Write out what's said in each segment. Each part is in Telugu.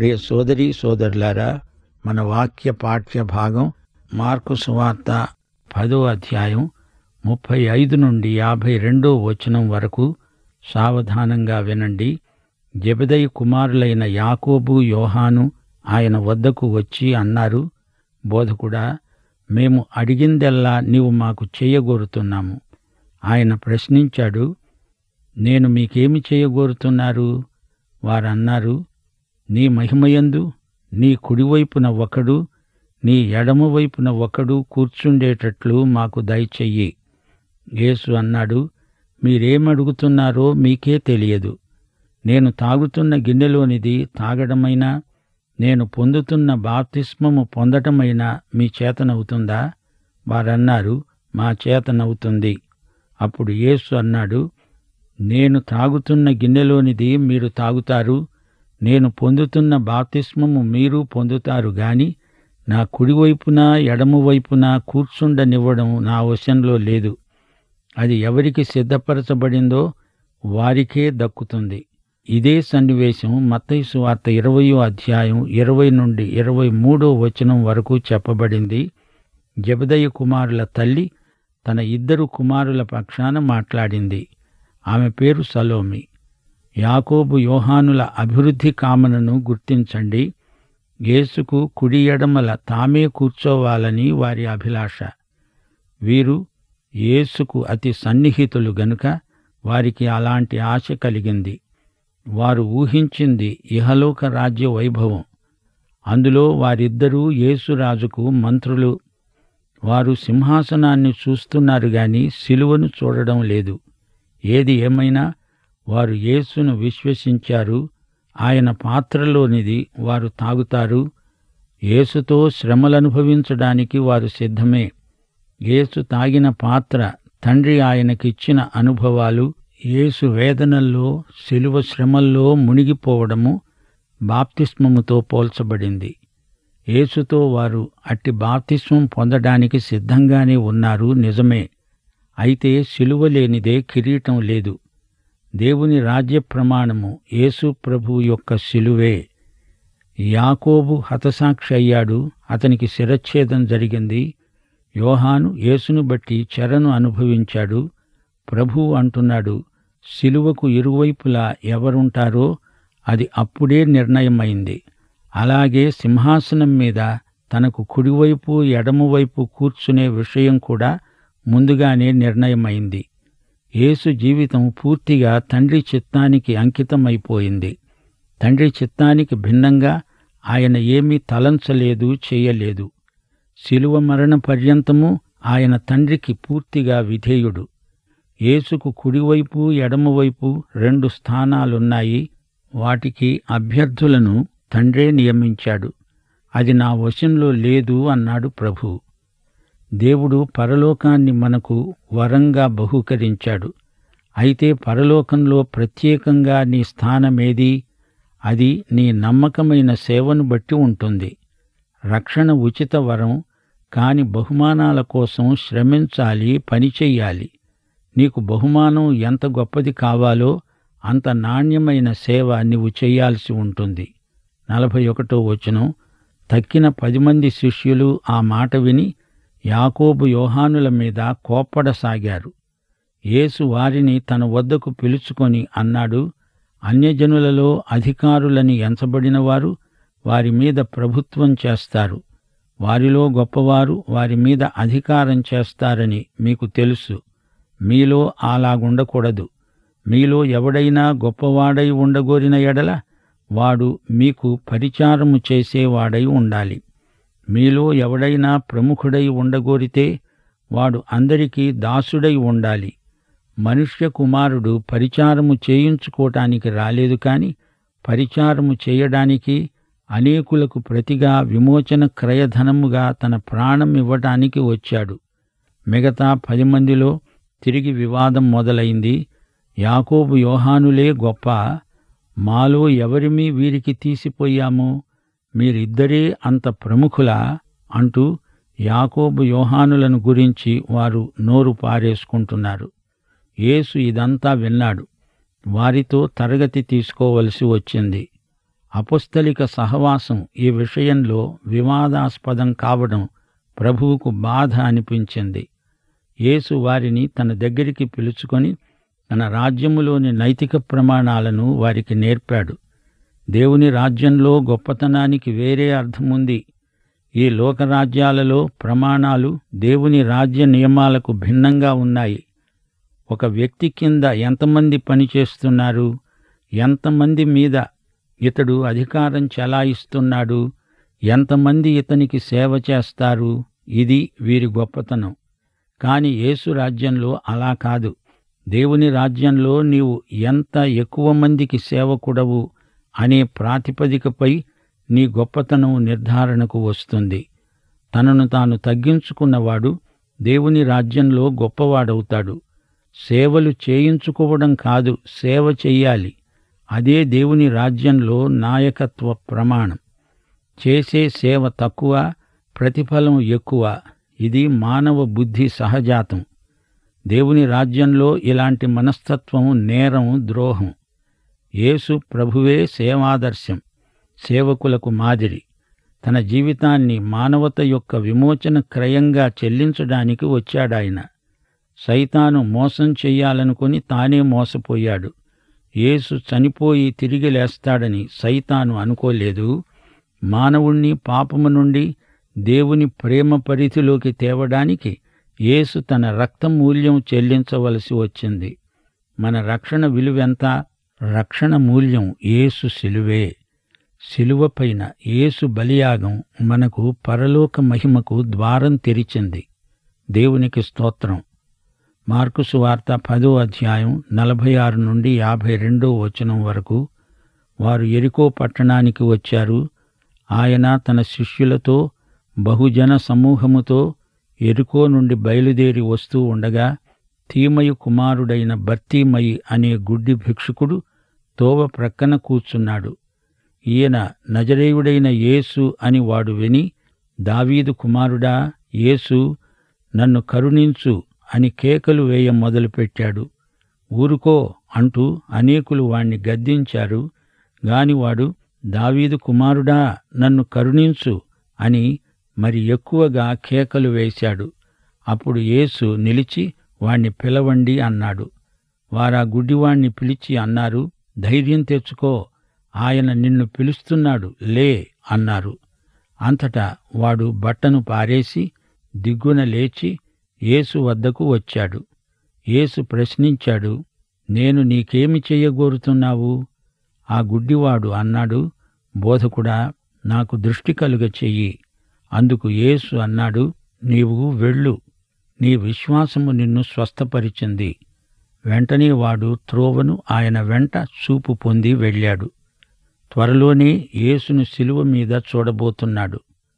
ప్రియ సోదరి సోదరులారా మన వాక్య పాఠ్య భాగం మార్కు సువార్త పదో అధ్యాయం ముప్పై ఐదు నుండి యాభై రెండో వచనం వరకు సావధానంగా వినండి జబెదయి కుమారులైన యాకోబు యోహాను ఆయన వద్దకు వచ్చి అన్నారు బోధకుడా మేము అడిగిందెల్లా నీవు మాకు చేయగోరుతున్నాము ఆయన ప్రశ్నించాడు నేను మీకేమి చేయగోరుతున్నారు వారన్నారు నీ మహిమయందు నీ కుడివైపున ఒకడు నీ ఎడమ వైపున ఒకడు కూర్చుండేటట్లు మాకు దయచెయ్యి యేసు అన్నాడు మీరేమడుగుతున్నారో మీకే తెలియదు నేను తాగుతున్న గిన్నెలోనిది తాగడమైనా నేను పొందుతున్న బాప్తిస్మము పొందటమైనా మీ చేతనవుతుందా వారన్నారు మా చేతనవుతుంది అప్పుడు యేసు అన్నాడు నేను తాగుతున్న గిన్నెలోనిది మీరు తాగుతారు నేను పొందుతున్న బాప్తిస్మము మీరు పొందుతారు గాని నా కుడివైపున ఎడమవైపున కూర్చుండనివ్వడం నా వశంలో లేదు అది ఎవరికి సిద్ధపరచబడిందో వారికే దక్కుతుంది ఇదే సన్నివేశం మత్తయి సువార్త ఇరవయో అధ్యాయం ఇరవై నుండి ఇరవై మూడో వచనం వరకు చెప్పబడింది జబదయ్య కుమారుల తల్లి తన ఇద్దరు కుమారుల పక్షాన మాట్లాడింది ఆమె పేరు సలోమి యాకోబు యోహానుల అభివృద్ధి కామనను గుర్తించండి యేసుకు కుడి ఎడమల తామే కూర్చోవాలని వారి అభిలాష వీరు యేసుకు అతి సన్నిహితులు గనుక వారికి అలాంటి ఆశ కలిగింది వారు ఊహించింది ఇహలోక రాజ్య వైభవం అందులో వారిద్దరూ యేసురాజుకు మంత్రులు వారు సింహాసనాన్ని చూస్తున్నారు గాని సిలువను చూడడం లేదు ఏది ఏమైనా వారు యేసును విశ్వసించారు ఆయన పాత్రలోనిది వారు తాగుతారు యేసుతో శ్రమలనుభవించడానికి వారు సిద్ధమే యేసు తాగిన పాత్ర తండ్రి ఆయనకిచ్చిన అనుభవాలు యేసు వేదనల్లో శిలువ శ్రమల్లో మునిగిపోవడము బాప్తిస్మముతో పోల్చబడింది యేసుతో వారు అట్టి బాప్తిస్మం పొందడానికి సిద్ధంగానే ఉన్నారు నిజమే అయితే శిలువ లేనిదే కిరీటం లేదు దేవుని రాజ్య ప్రమాణము యేసు ప్రభు యొక్క శిలువే యాకోబు హతసాక్షి అయ్యాడు అతనికి శిరచ్ఛేదం జరిగింది యోహాను యేసును బట్టి చెరను అనుభవించాడు ప్రభు అంటున్నాడు శిలువకు ఇరువైపులా ఎవరుంటారో అది అప్పుడే నిర్ణయమైంది అలాగే సింహాసనం మీద తనకు కుడివైపు ఎడమవైపు కూర్చునే విషయం కూడా ముందుగానే నిర్ణయమైంది యేసు జీవితం పూర్తిగా తండ్రి చిత్తానికి అంకితమైపోయింది తండ్రి చిత్తానికి భిన్నంగా ఆయన ఏమీ తలంచలేదు చేయలేదు శిలువ మరణ పర్యంతము ఆయన తండ్రికి పూర్తిగా విధేయుడు యేసుకు కుడివైపు ఎడమవైపు రెండు స్థానాలున్నాయి వాటికి అభ్యర్థులను తండ్రే నియమించాడు అది నా వశంలో లేదు అన్నాడు ప్రభు దేవుడు పరలోకాన్ని మనకు వరంగా బహూకరించాడు అయితే పరలోకంలో ప్రత్యేకంగా నీ స్థానమేది అది నీ నమ్మకమైన సేవను బట్టి ఉంటుంది రక్షణ ఉచిత వరం కాని బహుమానాల కోసం శ్రమించాలి పనిచెయ్యాలి నీకు బహుమానం ఎంత గొప్పది కావాలో అంత నాణ్యమైన సేవ నీవు చేయాల్సి ఉంటుంది నలభై ఒకటో వచనం తక్కిన పది మంది శిష్యులు ఆ మాట విని యాకోబు యోహానుల మీద కోప్పడసాగారు యేసు వారిని తన వద్దకు పిలుచుకొని అన్నాడు అన్యజనులలో అధికారులని ఎంచబడిన వారు వారి మీద ప్రభుత్వం చేస్తారు వారిలో గొప్పవారు వారి మీద అధికారం చేస్తారని మీకు తెలుసు మీలో అలాగుండకూడదు మీలో ఎవడైనా గొప్పవాడై ఉండగోరిన ఎడల వాడు మీకు పరిచారము చేసేవాడై ఉండాలి మీలో ఎవడైనా ప్రముఖుడై ఉండగోరితే వాడు అందరికీ దాసుడై ఉండాలి మనుష్య కుమారుడు పరిచారము చేయించుకోటానికి రాలేదు కాని పరిచారము చేయడానికి అనేకులకు ప్రతిగా విమోచన క్రయధనముగా తన ప్రాణం ఇవ్వటానికి వచ్చాడు మిగతా పది మందిలో తిరిగి వివాదం మొదలైంది యాకోబు యోహానులే గొప్ప మాలో ఎవరిమీ వీరికి తీసిపోయాము మీరిద్దరే అంత ప్రముఖులా అంటూ యాకోబు యోహానులను గురించి వారు నోరు పారేసుకుంటున్నారు యేసు ఇదంతా విన్నాడు వారితో తరగతి తీసుకోవలసి వచ్చింది అపుస్తలిక సహవాసం ఈ విషయంలో వివాదాస్పదం కావడం ప్రభువుకు బాధ అనిపించింది యేసు వారిని తన దగ్గరికి పిలుచుకొని తన రాజ్యములోని నైతిక ప్రమాణాలను వారికి నేర్పాడు దేవుని రాజ్యంలో గొప్పతనానికి వేరే అర్థముంది ఈ లోకరాజ్యాలలో ప్రమాణాలు దేవుని రాజ్య నియమాలకు భిన్నంగా ఉన్నాయి ఒక వ్యక్తి కింద ఎంతమంది పనిచేస్తున్నారు ఎంతమంది మీద ఇతడు అధికారం చెలాయిస్తున్నాడు ఎంతమంది ఇతనికి సేవ చేస్తారు ఇది వీరి గొప్పతనం కాని యేసు రాజ్యంలో అలా కాదు దేవుని రాజ్యంలో నీవు ఎంత ఎక్కువ మందికి సేవకుడవు అనే ప్రాతిపదికపై నీ గొప్పతనం నిర్ధారణకు వస్తుంది తనను తాను తగ్గించుకున్నవాడు దేవుని రాజ్యంలో గొప్పవాడవుతాడు సేవలు చేయించుకోవడం కాదు సేవ చెయ్యాలి అదే దేవుని రాజ్యంలో నాయకత్వ ప్రమాణం చేసే సేవ తక్కువ ప్రతిఫలం ఎక్కువ ఇది మానవ బుద్ధి సహజాతం దేవుని రాజ్యంలో ఇలాంటి మనస్తత్వం నేరం ద్రోహం యేసు ప్రభువే సేవాదర్శం సేవకులకు మాదిరి తన జీవితాన్ని మానవత యొక్క విమోచన క్రయంగా చెల్లించడానికి వచ్చాడాయన సైతాను మోసం చెయ్యాలనుకుని తానే మోసపోయాడు యేసు చనిపోయి తిరిగి లేస్తాడని సైతాను అనుకోలేదు మానవుణ్ణి పాపము నుండి దేవుని ప్రేమ పరిధిలోకి తేవడానికి యేసు తన రక్త మూల్యం చెల్లించవలసి వచ్చింది మన రక్షణ విలువెంత రక్షణ మూల్యం యేసు సిలువే శిలువపైన యేసు బలియాగం మనకు పరలోక మహిమకు ద్వారం తెరిచింది దేవునికి స్తోత్రం మార్కు సువార్త పదో అధ్యాయం నలభై ఆరు నుండి యాభై రెండో వచనం వరకు వారు ఎరికో పట్టణానికి వచ్చారు ఆయన తన శిష్యులతో బహుజన సమూహముతో ఎరుకో నుండి బయలుదేరి వస్తూ ఉండగా తీమయు కుమారుడైన బర్తీమయి అనే గుడ్డి భిక్షుకుడు తోవ ప్రక్కన కూర్చున్నాడు ఈయన నజరేయుడైన యేసు అని వాడు విని దావీదు కుమారుడా యేసు నన్ను కరుణించు అని కేకలు వేయ మొదలుపెట్టాడు ఊరుకో అంటూ అనేకులు వాణ్ణి గద్దించారు గాని వాడు దావీదు కుమారుడా నన్ను కరుణించు అని మరి ఎక్కువగా కేకలు వేశాడు అప్పుడు యేసు నిలిచి వాణ్ణి పిలవండి అన్నాడు వారా గుడ్డివాణ్ణి పిలిచి అన్నారు ధైర్యం తెచ్చుకో ఆయన నిన్ను పిలుస్తున్నాడు లే అన్నారు అంతటా వాడు బట్టను పారేసి దిగ్గున లేచి యేసు వద్దకు వచ్చాడు యేసు ప్రశ్నించాడు నేను నీకేమి చెయ్యగోరుతున్నావు ఆ గుడ్డివాడు అన్నాడు బోధకుడా నాకు దృష్టి కలుగ చెయ్యి అందుకు యేసు అన్నాడు నీవు వెళ్ళు నీ విశ్వాసము నిన్ను స్వస్థపరిచింది వెంటనే వాడు త్రోవను ఆయన వెంట చూపు పొంది వెళ్ళాడు త్వరలోనే యేసును శిలువ మీద చూడబోతున్నాడు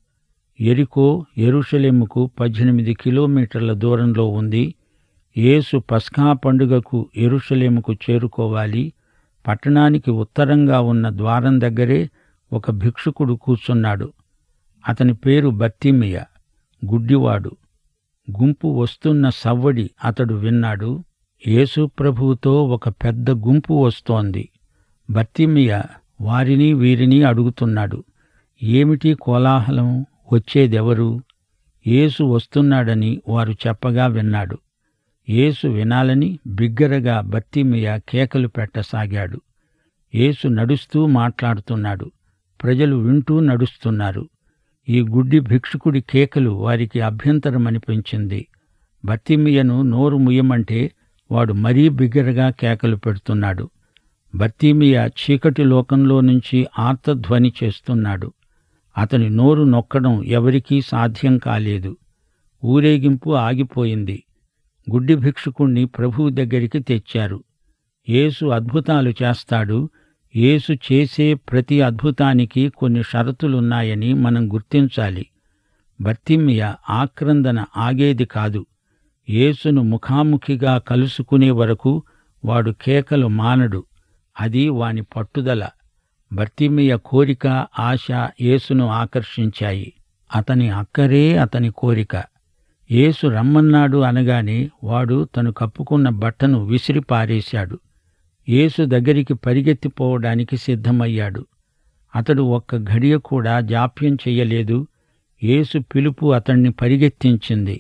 ఎరికో ఎరుషలేముకు పద్దెనిమిది కిలోమీటర్ల దూరంలో ఉంది యేసు పస్కా పండుగకు ఎరుషలేముకు చేరుకోవాలి పట్టణానికి ఉత్తరంగా ఉన్న ద్వారం దగ్గరే ఒక భిక్షుకుడు కూర్చున్నాడు అతని పేరు బత్తిమియ గుడ్డివాడు గుంపు వస్తున్న సవ్వడి అతడు విన్నాడు యేసు ప్రభువుతో ఒక పెద్ద గుంపు వస్తోంది బత్తిమియ వారిని వీరిని అడుగుతున్నాడు ఏమిటి కోలాహలం వచ్చేదెవరు యేసు వస్తున్నాడని వారు చెప్పగా విన్నాడు యేసు వినాలని బిగ్గరగా బత్తిమియ కేకలు పెట్టసాగాడు యేసు నడుస్తూ మాట్లాడుతున్నాడు ప్రజలు వింటూ నడుస్తున్నారు ఈ గుడ్డి భిక్షుకుడి కేకలు వారికి అభ్యంతరమనిపించింది బత్తిమియను నోరు ముయ్యమంటే వాడు మరీ బిగ్గరగా కేకలు పెడుతున్నాడు బత్తీమియ చీకటి లోకంలో నుంచి ఆర్తధ్వని చేస్తున్నాడు అతని నోరు నొక్కడం ఎవరికీ సాధ్యం కాలేదు ఊరేగింపు ఆగిపోయింది గుడ్డి భిక్షుకుణ్ణి ప్రభువు దగ్గరికి తెచ్చారు యేసు అద్భుతాలు చేస్తాడు యేసు చేసే ప్రతి అద్భుతానికి కొన్ని షరతులున్నాయని మనం గుర్తించాలి బర్తిమియ ఆక్రందన ఆగేది కాదు యేసును ముఖాముఖిగా కలుసుకునే వరకు వాడు కేకలు మానడు అది వాని పట్టుదల బర్తిమియ కోరిక ఆశ యేసును ఆకర్షించాయి అతని అక్కరే అతని కోరిక యేసు రమ్మన్నాడు అనగానే వాడు తను కప్పుకున్న బట్టను విసిరి పారేశాడు యేసు దగ్గరికి పరిగెత్తిపోవడానికి సిద్ధమయ్యాడు అతడు ఒక్క ఘడియ కూడా జాప్యం చెయ్యలేదు యేసు పిలుపు అతణ్ణి పరిగెత్తించింది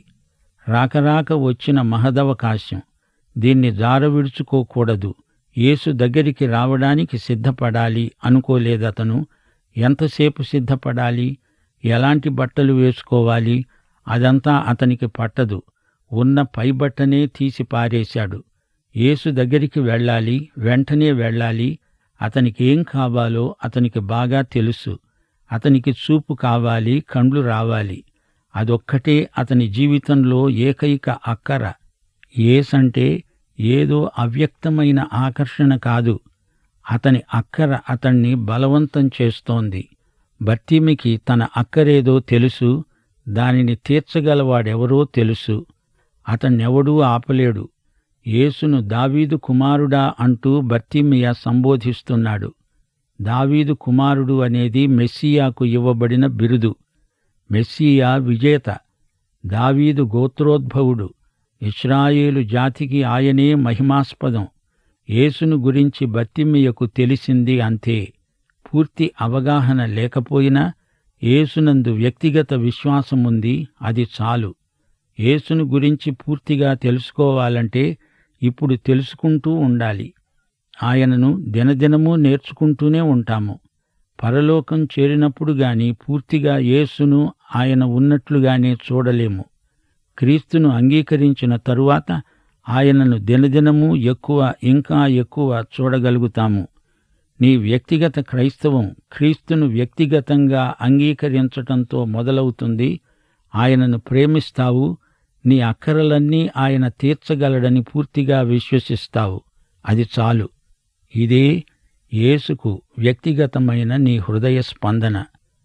రాకరాక వచ్చిన మహదవకాశం దీన్ని జారవిడుచుకోకూడదు యేసు దగ్గరికి రావడానికి సిద్ధపడాలి అనుకోలేదతను ఎంతసేపు సిద్ధపడాలి ఎలాంటి బట్టలు వేసుకోవాలి అదంతా అతనికి పట్టదు ఉన్న పైబట్టనే తీసి పారేశాడు యేసు దగ్గరికి వెళ్ళాలి వెంటనే వెళ్ళాలి అతనికి ఏం కావాలో అతనికి బాగా తెలుసు అతనికి చూపు కావాలి కండ్లు రావాలి అదొక్కటే అతని జీవితంలో ఏకైక అక్కర ఏసంటే ఏదో అవ్యక్తమైన ఆకర్షణ కాదు అతని అక్కర అతణ్ణి బలవంతం చేస్తోంది బర్తీమికి తన అక్కరేదో తెలుసు దానిని తీర్చగలవాడెవరో తెలుసు అతన్నెవడూ ఆపలేడు యేసును దావీదు కుమారుడా అంటూ బర్తిమియ సంబోధిస్తున్నాడు దావీదు కుమారుడు అనేది మెస్సియాకు ఇవ్వబడిన బిరుదు మెస్సియా విజేత దావీదు గోత్రోద్భవుడు ఇస్రాయేలు జాతికి ఆయనే మహిమాస్పదం యేసును గురించి బర్తిమియకు తెలిసింది అంతే పూర్తి అవగాహన లేకపోయినా యేసునందు వ్యక్తిగత విశ్వాసముంది అది చాలు యేసును గురించి పూర్తిగా తెలుసుకోవాలంటే ఇప్పుడు తెలుసుకుంటూ ఉండాలి ఆయనను దినదినము నేర్చుకుంటూనే ఉంటాము పరలోకం చేరినప్పుడు గాని పూర్తిగా యేసును ఆయన ఉన్నట్లుగానే చూడలేము క్రీస్తును అంగీకరించిన తరువాత ఆయనను దినదినము ఎక్కువ ఇంకా ఎక్కువ చూడగలుగుతాము నీ వ్యక్తిగత క్రైస్తవం క్రీస్తును వ్యక్తిగతంగా అంగీకరించటంతో మొదలవుతుంది ఆయనను ప్రేమిస్తావు నీ అక్కరలన్నీ ఆయన తీర్చగలడని పూర్తిగా విశ్వసిస్తావు అది చాలు ఇదే యేసుకు వ్యక్తిగతమైన నీ హృదయ స్పందన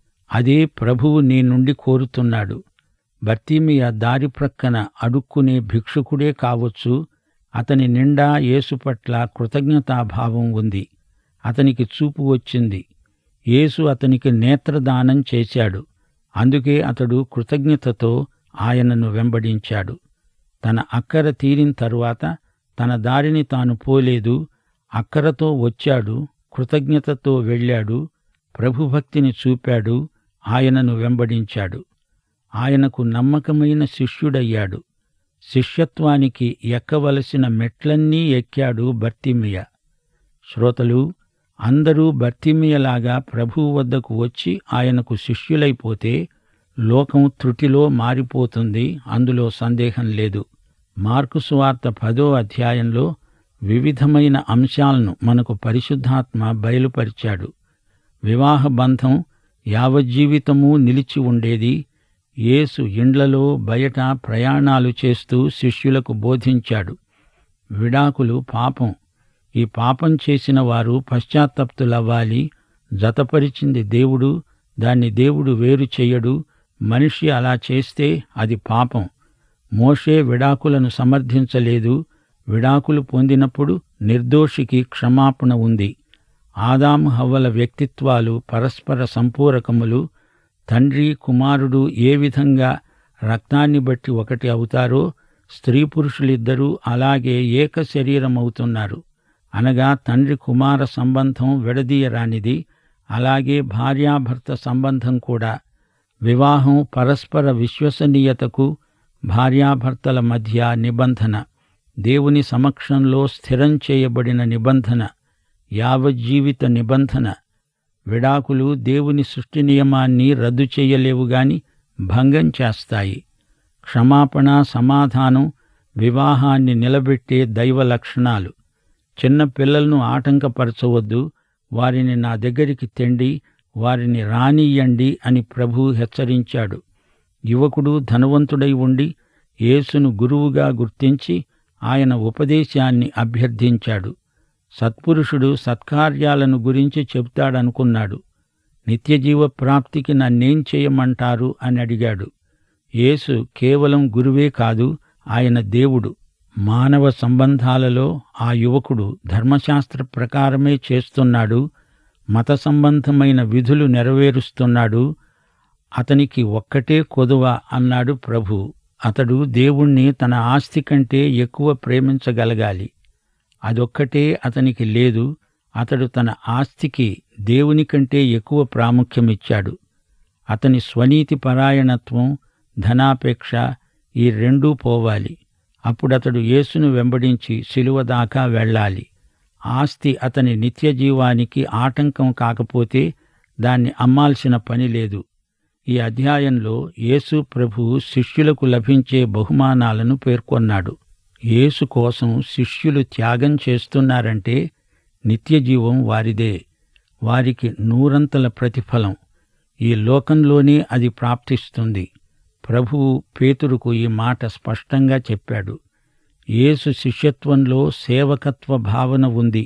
అదే ప్రభువు నీ నుండి కోరుతున్నాడు బర్తీమియ దారి ప్రక్కన అడుక్కునే భిక్షుకుడే కావచ్చు అతని నిండా యేసు పట్ల కృతజ్ఞతాభావం ఉంది అతనికి చూపు వచ్చింది యేసు అతనికి నేత్రదానం చేశాడు అందుకే అతడు కృతజ్ఞతతో ఆయనను వెంబడించాడు తన అక్కర తీరిన తరువాత తన దారిని తాను పోలేదు అక్కరతో వచ్చాడు కృతజ్ఞతతో వెళ్ళాడు ప్రభుభక్తిని చూపాడు ఆయనను వెంబడించాడు ఆయనకు నమ్మకమైన శిష్యుడయ్యాడు శిష్యత్వానికి ఎక్కవలసిన మెట్లన్నీ ఎక్కాడు బర్తిమియ శ్రోతలు అందరూ బర్తిమియలాగా ప్రభువు వద్దకు వచ్చి ఆయనకు శిష్యులైపోతే లోకం త్రుటిలో మారిపోతుంది అందులో సందేహం లేదు మార్కు సువార్త పదో అధ్యాయంలో వివిధమైన అంశాలను మనకు పరిశుద్ధాత్మ బయలుపరిచాడు వివాహ బంధం యావజ్జీవితమూ నిలిచి ఉండేది యేసు ఇండ్లలో బయట ప్రయాణాలు చేస్తూ శిష్యులకు బోధించాడు విడాకులు పాపం ఈ పాపం చేసిన వారు పశ్చాత్తప్తులవ్వాలి జతపరిచింది దేవుడు దాన్ని దేవుడు వేరు చెయ్యడు మనిషి అలా చేస్తే అది పాపం మోషే విడాకులను సమర్థించలేదు విడాకులు పొందినప్పుడు నిర్దోషికి క్షమాపణ ఉంది ఆదాము హవ్వల వ్యక్తిత్వాలు పరస్పర సంపూరకములు తండ్రి కుమారుడు ఏ విధంగా రక్తాన్ని బట్టి ఒకటి అవుతారో స్త్రీ పురుషులిద్దరూ అలాగే ఏక శరీరమవుతున్నారు అనగా తండ్రి కుమార సంబంధం విడదీయరానిది అలాగే భార్యాభర్త సంబంధం కూడా వివాహం పరస్పర విశ్వసనీయతకు భార్యాభర్తల మధ్య నిబంధన దేవుని సమక్షంలో స్థిరం చేయబడిన నిబంధన యావజ్జీవిత నిబంధన విడాకులు దేవుని సృష్టి నియమాన్ని రద్దు చెయ్యలేవు గాని భంగం చేస్తాయి క్షమాపణ సమాధానం వివాహాన్ని నిలబెట్టే దైవ లక్షణాలు చిన్న పిల్లలను ఆటంకపరచవద్దు వారిని నా దగ్గరికి తెండి వారిని రానియ్యండి అని ప్రభు హెచ్చరించాడు యువకుడు ధనవంతుడై ఉండి యేసును గురువుగా గుర్తించి ఆయన ఉపదేశాన్ని అభ్యర్థించాడు సత్పురుషుడు సత్కార్యాలను గురించి చెబుతాడనుకున్నాడు నిత్యజీవ ప్రాప్తికి నన్నేం చేయమంటారు అని అడిగాడు యేసు కేవలం గురువే కాదు ఆయన దేవుడు మానవ సంబంధాలలో ఆ యువకుడు ధర్మశాస్త్ర ప్రకారమే చేస్తున్నాడు మత సంబంధమైన విధులు నెరవేరుస్తున్నాడు అతనికి ఒక్కటే కొదువ అన్నాడు ప్రభు అతడు దేవుణ్ణి తన ఆస్తి కంటే ఎక్కువ ప్రేమించగలగాలి అదొక్కటే అతనికి లేదు అతడు తన ఆస్తికి దేవుని కంటే ఎక్కువ ప్రాముఖ్యమిచ్చాడు అతని స్వనీతి పరాయణత్వం ధనాపేక్ష ఈ రెండూ పోవాలి అప్పుడతడు యేసును వెంబడించి శిలువ దాకా వెళ్ళాలి ఆస్తి అతని నిత్య జీవానికి ఆటంకం కాకపోతే దాన్ని అమ్మాల్సిన పని లేదు ఈ అధ్యాయంలో యేసు ప్రభు శిష్యులకు లభించే బహుమానాలను పేర్కొన్నాడు యేసు కోసం శిష్యులు త్యాగం చేస్తున్నారంటే నిత్యజీవం వారిదే వారికి నూరంతల ప్రతిఫలం ఈ లోకంలోనే అది ప్రాప్తిస్తుంది ప్రభువు పేతురుకు ఈ మాట స్పష్టంగా చెప్పాడు యేసు శిష్యత్వంలో సేవకత్వ భావన ఉంది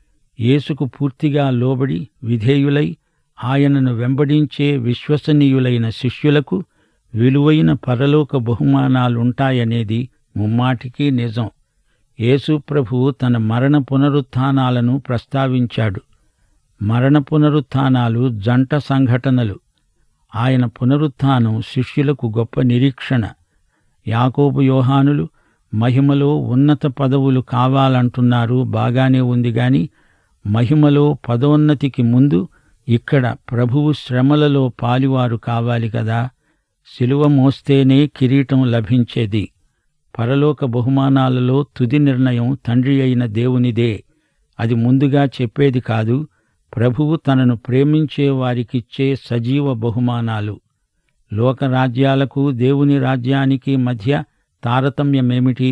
యేసుకు పూర్తిగా లోబడి విధేయులై ఆయనను వెంబడించే విశ్వసనీయులైన శిష్యులకు విలువైన పరలోక బహుమానాలుంటాయనేది ముమ్మాటికి నిజం యేసు ప్రభువు తన మరణ పునరుత్థానాలను ప్రస్తావించాడు మరణ పునరుత్థానాలు జంట సంఘటనలు ఆయన పునరుత్థానం శిష్యులకు గొప్ప నిరీక్షణ యాకోబు యోహానులు మహిమలో ఉన్నత పదవులు కావాలంటున్నారు బాగానే ఉంది గాని మహిమలో పదోన్నతికి ముందు ఇక్కడ ప్రభువు శ్రమలలో పాలివారు కావాలి కదా శిలువ మోస్తేనే కిరీటం లభించేది పరలోక బహుమానాలలో తుది నిర్ణయం తండ్రి అయిన దేవునిదే అది ముందుగా చెప్పేది కాదు ప్రభువు తనను ప్రేమించే వారికిచ్చే సజీవ బహుమానాలు లోకరాజ్యాలకు దేవుని రాజ్యానికి మధ్య తారతమ్యమేమిటి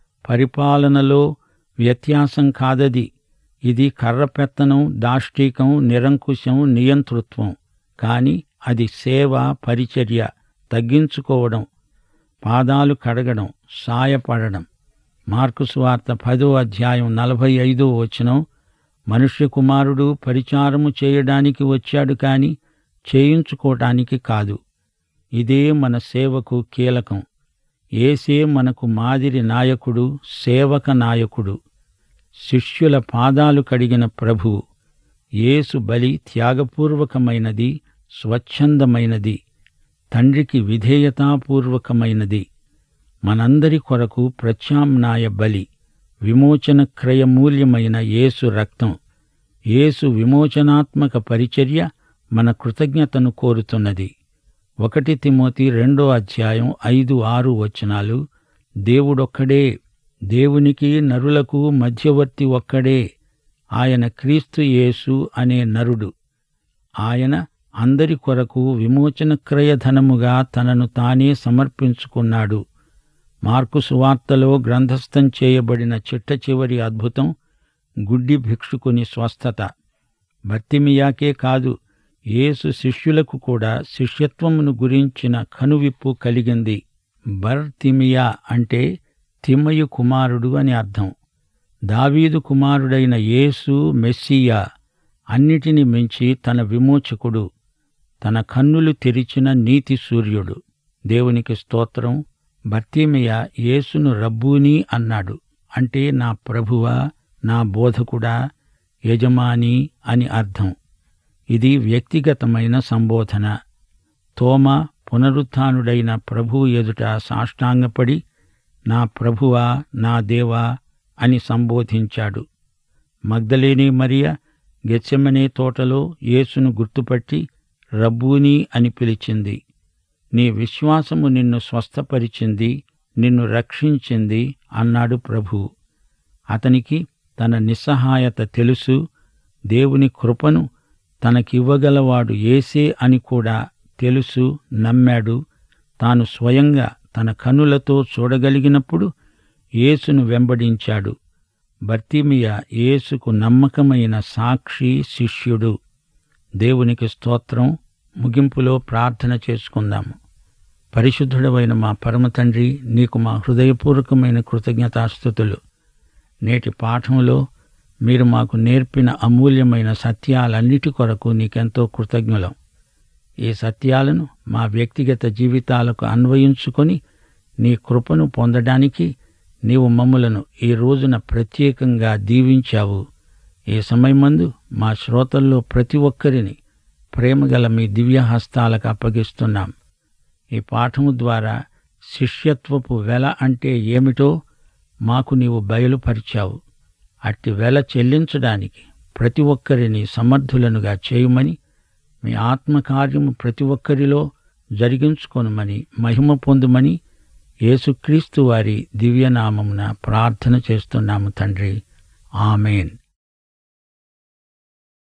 పరిపాలనలో వ్యత్యాసం కాదది ఇది కర్రపెత్తనం దాష్టీకం నిరంకుశం నియంతృత్వం కాని అది సేవ పరిచర్య తగ్గించుకోవడం పాదాలు కడగడం సాయపడడం మార్కు సువార్త పదో అధ్యాయం నలభై ఐదో వచనం మనుష్య కుమారుడు పరిచారము చేయడానికి వచ్చాడు కాని చేయించుకోవటానికి కాదు ఇదే మన సేవకు కీలకం ఏసే మనకు మాదిరి నాయకుడు సేవక నాయకుడు శిష్యుల పాదాలు కడిగిన ప్రభువు యేసు బలి త్యాగపూర్వకమైనది స్వచ్ఛందమైనది తండ్రికి విధేయతాపూర్వకమైనది మనందరి కొరకు ప్రత్యామ్నాయ బలి విమోచన క్రయమూల్యమైన యేసు రక్తం యేసు విమోచనాత్మక పరిచర్య మన కృతజ్ఞతను కోరుతున్నది ఒకటి తిమోతి రెండో అధ్యాయం ఐదు ఆరు వచనాలు దేవుడొక్కడే దేవునికి నరులకు మధ్యవర్తి ఒక్కడే ఆయన క్రీస్తు యేసు అనే నరుడు ఆయన అందరి కొరకు విమోచన క్రయధనముగా తనను తానే సమర్పించుకున్నాడు మార్కు సువార్తలో గ్రంథస్థం చేయబడిన చిట్ట చివరి అద్భుతం గుడ్డి భిక్షుకుని స్వస్థత బర్తిమియాకే కాదు యేసు శిష్యులకు కూడా శిష్యత్వమును గురించిన కనువిప్పు కలిగింది బర్తిమియా అంటే తిమ్మయు కుమారుడు అని అర్థం దావీదు కుమారుడైన యేసు మెస్సియా అన్నిటిని మించి తన విమోచకుడు తన కన్నులు తెరిచిన నీతి సూర్యుడు దేవునికి స్తోత్రం బర్తిమియ యేసును రబ్బూని అన్నాడు అంటే నా ప్రభువా నా బోధకుడా యజమాని అని అర్థం ఇది వ్యక్తిగతమైన సంబోధన తోమ పునరుత్నుడైన ప్రభు ఎదుట సాష్టాంగపడి నా ప్రభువా నా దేవా అని సంబోధించాడు మగ్ధలేని మరియ గెచ్చెమనే తోటలో యేసును గుర్తుపట్టి రబ్బూని అని పిలిచింది నీ విశ్వాసము నిన్ను స్వస్థపరిచింది నిన్ను రక్షించింది అన్నాడు ప్రభు అతనికి తన నిస్సహాయత తెలుసు దేవుని కృపను తనకివ్వగలవాడు ఏసే అని కూడా తెలుసు నమ్మాడు తాను స్వయంగా తన కనులతో చూడగలిగినప్పుడు యేసును వెంబడించాడు బర్తిమియ యేసుకు నమ్మకమైన సాక్షి శిష్యుడు దేవునికి స్తోత్రం ముగింపులో ప్రార్థన చేసుకుందాము పరిశుద్ధుడమైన మా పరమ తండ్రి నీకు మా హృదయపూర్వకమైన కృతజ్ఞతాస్థుతులు నేటి పాఠంలో మీరు మాకు నేర్పిన అమూల్యమైన సత్యాలన్నిటి కొరకు నీకెంతో కృతజ్ఞులం ఈ సత్యాలను మా వ్యక్తిగత జీవితాలకు అన్వయించుకొని నీ కృపను పొందడానికి నీవు మమ్ములను ఈ రోజున ప్రత్యేకంగా దీవించావు ఈ సమయమందు మా శ్రోతల్లో ప్రతి ఒక్కరిని ప్రేమగల మీ దివ్య హస్తాలకు అప్పగిస్తున్నాం ఈ పాఠము ద్వారా శిష్యత్వపు వెల అంటే ఏమిటో మాకు నీవు బయలుపరిచావు అట్టి వెల చెల్లించడానికి ప్రతి ఒక్కరిని సమర్థులనుగా చేయమని మీ ఆత్మకార్యము ప్రతి ఒక్కరిలో జరిగించుకొనమని మహిమ పొందుమని యేసుక్రీస్తు వారి దివ్యనామమున ప్రార్థన చేస్తున్నాము తండ్రి ఆమెన్